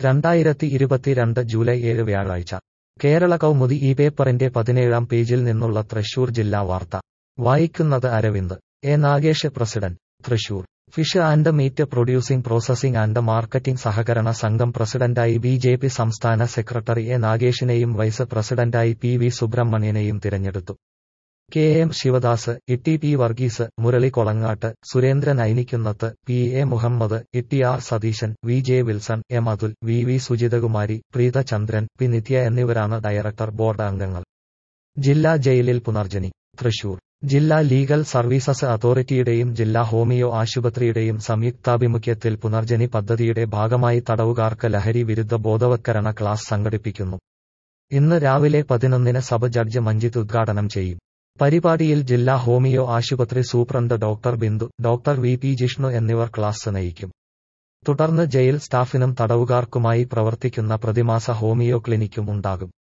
രണ്ടായിരത്തി ഇരുപത്തിരണ്ട് ജൂലൈ ഏഴ് വ്യാഴാഴ്ച കേരള കൗമുദി ഈ പേപ്പറിന്റെ പതിനേഴാം പേജിൽ നിന്നുള്ള തൃശൂർ ജില്ലാ വാർത്ത വായിക്കുന്നത് Aravind A Nagesh president Thrissur fish and meat producing processing and marketing സഹകരണ സംഘം പ്രസിഡന്റായി ബി ജെ പി സംസ്ഥാന സെക്രട്ടറി എ നാഗേഷിനെയും വൈസ് പ്രസിഡന്റായി പി വി സുബ്രഹ്മണ്യനെയും തിരഞ്ഞെടുത്തു K M Sivadas Itty P Varghese Murali Kolangattu Surendran Ainikkunnath P A Muhammad Itty R Satheesan V J Wilson M Athul V V Sujithakumari Preetha Chandran P Nithya എന്നിവരാണ് ഡയറക്ടർ ബോർഡ് അംഗങ്ങൾ ജില്ലാ ജയിലിൽ പുനർജനി തൃശൂർ ജില്ലാ ലീഗൽ സർവീസസ് അതോറിറ്റിയുടെയും ജില്ലാ ഹോമിയോ ആശുപത്രിയുടെയും സംയുക്താഭിമുഖ്യത്തിൽ പുനർജനി പദ്ധതിയുടെ ഭാഗമായി തടവുകാർക്ക് ലഹരി വിരുദ്ധ ബോധവത്കരണ ക്ലാസ് സംഘടിപ്പിക്കുന്നു ഇന്ന് രാവിലെ പതിനൊന്നിന് സബ് ജഡ്ജ് മഞ്ജിത്ത് ഉദ്ഘാടനം ചെയ്യും പരിപാടിയിൽ ജില്ലാ ഹോമിയോ ആശുപത്രി superintendent doctor Bindu doctor V P Jishnu എന്നിവർ ക്ലാസ് നയിക്കും തുടർന്ന് ജയിൽ സ്റ്റാഫിനും തടവുകാർക്കുമായി പ്രവർത്തിക്കുന്ന പ്രതിമാസ ഹോമിയോ ക്ലിനിക്കും ഉണ്ടാകും